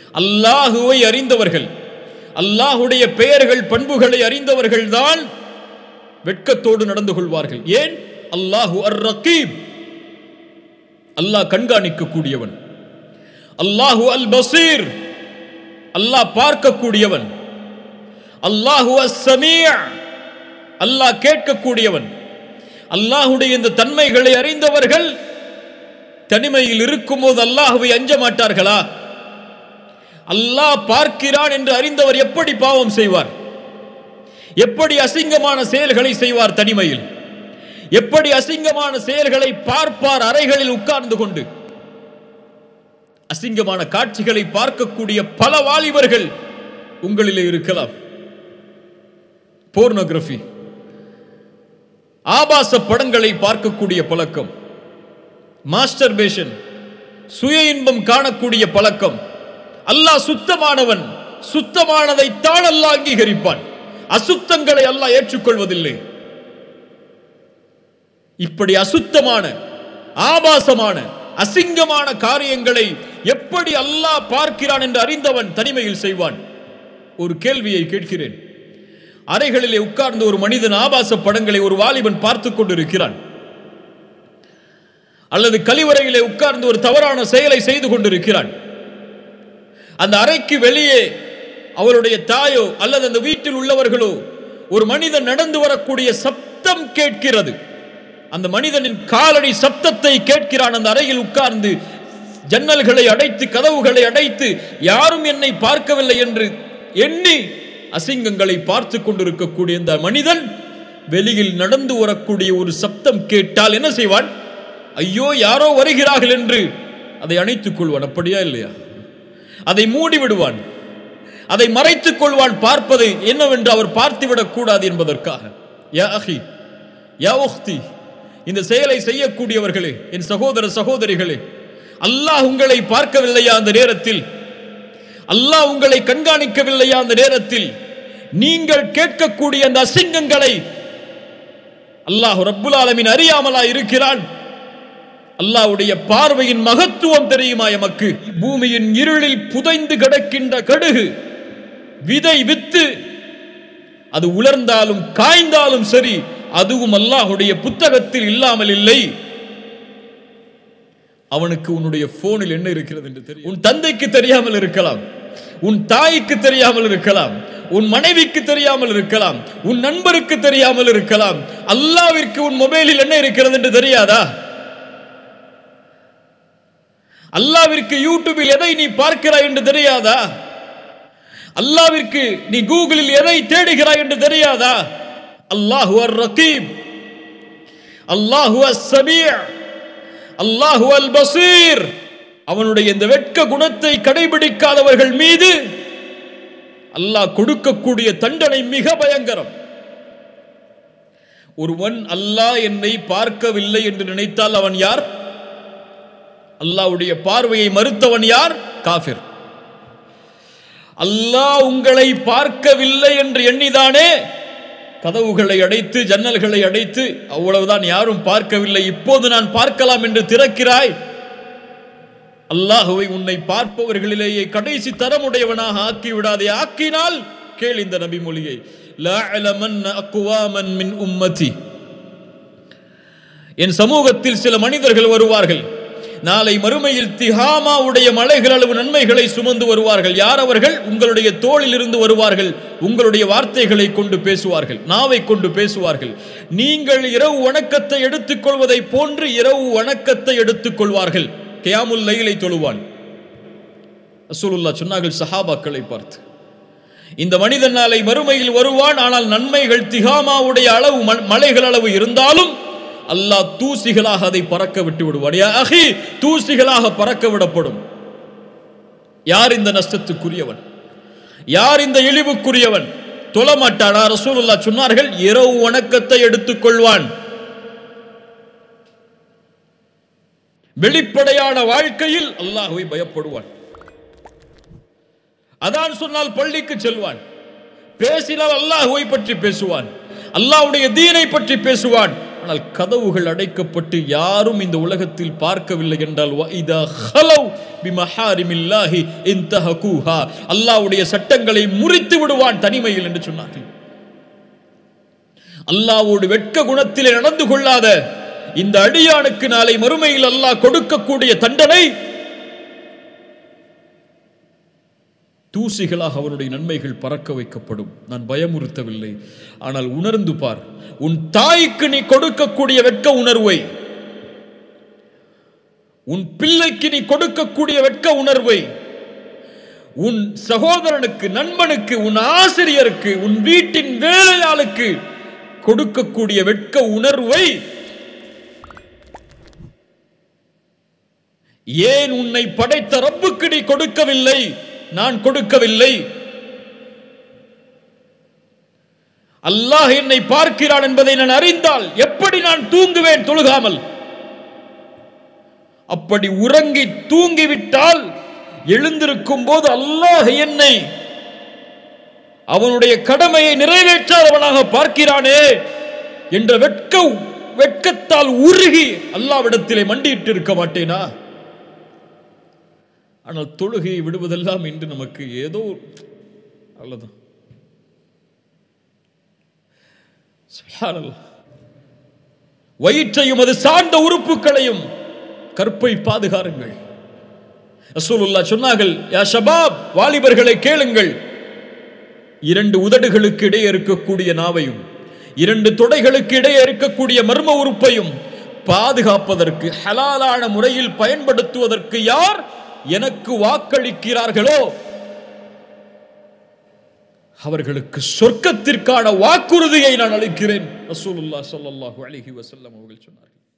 அல்லாஹுவை அறிந்தவர்கள் அல்லாஹுடைய பெயர்கள் பண்புகளை அறிந்தவர்கள் தான் வெட்கத்தோடு நடந்து கொள்வார்கள் ஏன் அல்லாஹு அர் ரகீப் அல்லாஹ் கண்காணிக்கக்கூடியவன் அல்லாஹு அல் பசீர் அல்லாஹ் பார்க்கக்கூடியவன் அல்லாஹு அஸ் அல்லாஹ் கேட்கக்கூடியவன் அல்லாஹுடைய இந்த தன்மைகளை அறிந்தவர்கள் தனிமையில் இருக்கும்போது அல்லாஹுவை அஞ்ச மாட்டார்களா அல்லாஹ் பார்க்கிறான் என்று அறிந்தவர் எப்படி பாவம் செய்வார் எப்படி அசிங்கமான செயல்களை செய்வார் தனிமையில் எப்படி அசிங்கமான செயல்களை பார்ப்பார் அறைகளில் உட்கார்ந்து கொண்டு அசிங்கமான காட்சிகளை பார்க்கக்கூடிய பல வாலிபர்கள் உங்களிலே இருக்கலாம் போர்னோகிராஃபி ஆபாச படங்களை பார்க்கக்கூடிய பழக்கம் மாஸ்டர்பேஷன் சுய இன்பம் காணக்கூடிய பழக்கம் அல்லாஹ் சுத்தமானவன் சுத்தமானதை தான் அல்லாஹ் அங்கீகரிப்பான் அசுத்தங்களை அல்லாஹ் ஏற்றுக்கொள்வதில்லை இப்படி அசுத்தமான ஆபாசமான அசிங்கமான காரியங்களை எப்படி அல்லாஹ் பார்க்கிறான் என்று அறிந்தவன் தனிமையில் செய்வான் ஒரு கேள்வியை கேட்கிறேன் அறைகளிலே உட்கார்ந்து ஒரு மனிதன் ஆபாச படங்களை ஒரு வாலிபன் பார்த்துக் கொண்டிருக்கிறான் அல்லது கழிவறையிலே உட்கார்ந்து ஒரு தவறான செயலை செய்து கொண்டிருக்கிறான் அந்த அறைக்கு வெளியே அவருடைய தாயோ அல்லது அந்த வீட்டில் உள்ளவர்களோ ஒரு மனிதன் நடந்து வரக்கூடிய சப்தம் கேட்கிறது அந்த மனிதனின் காலடி சப்தத்தை கேட்கிறான் அந்த அறையில் உட்கார்ந்து ஜன்னல்களை அடைத்து கதவுகளை அடைத்து யாரும் என்னை பார்க்கவில்லை என்று எண்ணி அசிங்கங்களை பார்த்து கொண்டிருக்கக்கூடிய இந்த மனிதன் வெளியில் நடந்து வரக்கூடிய ஒரு சப்தம் கேட்டால் என்ன செய்வான் ஐயோ யாரோ வருகிறார்கள் என்று அதை அணைத்துக் கொள்வான் அப்படியா இல்லையா அதை மூடி விடுவான் அதை மறைத்துக் கொள்வான் பார்ப்பது என்னவென்று அவர் பார்த்துவிடக் கூடாது என்பதற்காக யா அஹி யா உக்தி இந்த செயலை செய்யக்கூடியவர்களே என் சகோதர சகோதரிகளே அல்லாஹ் உங்களை பார்க்கவில்லையா அந்த நேரத்தில் அல்லாஹ் உங்களை கண்காணிக்கவில்லையா அந்த நேரத்தில் நீங்கள் கேட்கக்கூடிய அந்த அசிங்கங்களை அல்லாஹ் ரப்புல் ஆலமீன் அறியாமலா இருக்கிறான் அல்லாஹ்வுடைய பார்வையின் மகத்துவம் தெரியுமா எமக்கு பூமியின் இருளில் புதைந்து கிடக்கின்ற கடுகு விதை வித்து அது உலர்ந்தாலும் காய்ந்தாலும் சரி அதுவும் அல்லாஹுடைய புத்தகத்தில் இல்லாமல் இல்லை அவனுக்கு உன்னுடைய போனில் என்ன இருக்கிறது என்று தெரியும் உன் தந்தைக்கு தெரியாமல் இருக்கலாம் உன் தாய்க்கு தெரியாமல் இருக்கலாம் உன் மனைவிக்கு தெரியாமல் இருக்கலாம் உன் நண்பருக்கு தெரியாமல் இருக்கலாம் அல்லாவிற்கு உன் மொபைலில் என்ன இருக்கிறது என்று தெரியாதா அல்லாவிற்கு யூடியூபில் எதை நீ பார்க்கிறாய் என்று தெரியாதா அல்லாவிற்கு நீ கூகுளில் எதை தேடுகிறாய் என்று தெரியாதா அல்லாஹு அர் ரகீப் அல்லாஹு அஸ் சமீஅ அல்லாஹு அல் பசீர் அவனுடைய இந்த வெட்க குணத்தை கடைபிடிக்காதவர்கள் மீது அல்லாஹ் கொடுக்கக்கூடிய தண்டனை மிக பயங்கரம் ஒருவன் அல்லாஹ் என்னை பார்க்கவில்லை என்று நினைத்தால் அவன் யார் அல்லாஹ்வுடைய பார்வையை மறுத்தவன் யார் காஃபிர் அல்லாஹ் உங்களை பார்க்கவில்லை என்று எண்ணிதானே கதவுகளை அடைத்து ஜன்னல்களை அடைத்து அவ்வளவுதான் யாரும் பார்க்கவில்லை இப்போது நான் பார்க்கலாம் என்று திறக்கிறாய் அல்லாஹுவை உன்னை பார்ப்பவர்களிலேயே கடைசி தரமுடையவனாக ஆக்கி விடாதே ஆக்கினால் கேள் இந்த நபி மொழியை மின் உம்மதி என் சமூகத்தில் சில மனிதர்கள் வருவார்கள் நாளை மறுமையில் திஹாமாவுடைய மலைகள் அளவு நன்மைகளை சுமந்து வருவார்கள் யார் அவர்கள் உங்களுடைய தோளில் இருந்து வருவார்கள் உங்களுடைய வார்த்தைகளை கொண்டு பேசுவார்கள் நாவை கொண்டு பேசுவார்கள் நீங்கள் இரவு வணக்கத்தை எடுத்துக்கொள்வதை போன்று இரவு வணக்கத்தை எடுத்துக்கொள்வார்கள் கியாமுல் லைலை தொழுவான் ரசூலுல்லா சொன்னார்கள் சஹாபாக்களை பார்த்து இந்த மனிதன் நாளை மறுமையில் வருவான் ஆனால் நன்மைகள் திகாமாவுடைய அளவு மலைகள் அளவு இருந்தாலும் அல்லாஹ் தூசிகளாக அதை பறக்க விட்டு விடுவான் யா அஹி தூசிகளாக பறக்க விடப்படும் யார் இந்த நஷ்டத்துக்குரியவன் யார் இந்த இழிவுக்குரியவன் தொழமாட்டானா ரசூலுல்லா சொன்னார்கள் இரவு வணக்கத்தை எடுத்துக்கொள்வான் வெளிப்படையான வாழ்க்கையில் அல்லாஹுவை பயப்படுவான் அதான் சொன்னால் பள்ளிக்கு செல்வான் பேசினால் அல்லாஹுவை பற்றி பேசுவான் அல்லாஹ்வுடைய தீனை பற்றி பேசுவான் ஆனால் கதவுகள் அடைக்கப்பட்டு யாரும் இந்த உலகத்தில் பார்க்கவில்லை என்றால் وَإِذَا خَلَوْا بِمَحَارِمِ اللَّهِ انتهكوها அல்லாஹ்வுடைய சட்டங்களை முறித்து விடுவான் தனிமையில் என்று சொன்னார்கள் அல்லாஹ்வோடு வெட்க குணத்திலே நடந்து கொள்ளாத இந்த அடியானுக்கு நாளை மறுமையில் அல்லாஹ் கொடுக்கக்கூடிய தண்டனை தூசிகளாக அவனுடைய நன்மைகள் பறக்க வைக்கப்படும் நான் பயமுறுத்தவில்லை ஆனால் உணர்ந்து பார் உன் தாய்க்கு நீ கொடுக்கக்கூடிய வெட்க உணர்வை உன் பிள்ளைக்கு நீ கொடுக்கக்கூடிய வெட்க உணர்வை உன் சகோதரனுக்கு நண்பனுக்கு உன் ஆசிரியருக்கு உன் வீட்டின் வேலையாளுக்கு கொடுக்கக்கூடிய வெட்க உணர்வை ஏன் உன்னை படைத்த ரப்புக்கு நீ கொடுக்கவில்லை நான் கொடுக்கவில்லை அல்லாஹ் என்னை பார்க்கிறான் என்பதை நான் அறிந்தால் எப்படி நான் தூங்குவேன் தொழுகாமல் அப்படி உறங்கி தூங்கிவிட்டால் எழுந்திருக்கும் போது அல்லாஹ் என்னை அவனுடைய கடமையை நிறைவேற்றாதவனாக பார்க்கிறானே என்ற வெட்க வெட்கத்தால் உருகி அல்லாவிடத்திலே மண்டியிட்டு இருக்க மாட்டேனா ஆனால் தொழுகையை விடுவதெல்லாம் இன்று நமக்கு ஏதோ அவ்வளவுதான் சுப்ஹானல்லாஹ். வயிற்றையும் அது சார்ந்த உறுப்புகளையும் கற்பை பாதுகாருங்கள் ரசூலுல்லாஹ் சொன்னார்கள் யா ஷபாப் வாலிபர்களை கேளுங்கள் இரண்டு உதடுகளுக்கு இடையே இருக்கக்கூடிய நாவையும் இரண்டு தொடைகளுக்கு இடையே இருக்கக்கூடிய மர்ம உறுப்பையும் பாதுகாப்பதற்கு ஹலாலான முறையில் பயன்படுத்துவதற்கு யார் எனக்கு வாக்களிக்கிறார்களோ அவர்களுக்கு சொர்க்கத்திற்கான வாக்குறுதியை நான் அளிக்கிறேன் ரசூலுல்லாஹ் ஸல்லல்லாஹு அலைஹி வஸல்லம் அவர்கள் சொன்னார்கள்